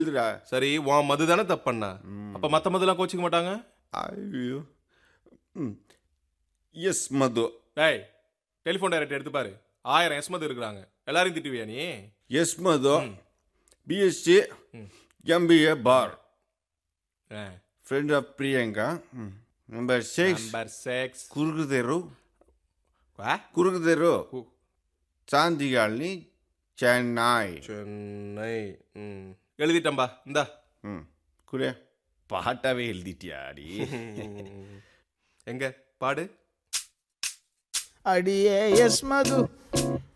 இதுடா சரி உன் மது தானே தப்பு பண்ண அப்ப மத்த மதுலாம் கோச்சிக்க மாட்டாங்க ஐயோ ம் எஸ் மது டேய் டெலிஃபோன் டைரக்ட் எடுத்து பாரு ஆயிரம் எஸ் மது இருக்கிறாங்க எல்லாரையும் திட்டுவியா நீ எஸ் மது பிஎஸ்சி எம்பிஏ பார் friend of Priyanka number six number six குறுக்கு தெரு குறுக்கு தெரு சாந்தி காலனி சென்னை சென்னை ம் எழுதிட்டம்பா இந்தா ம் குடிய பாட்டாவே எழுதிட்டியாடி எங்க பாடு அடியே எஸ் மது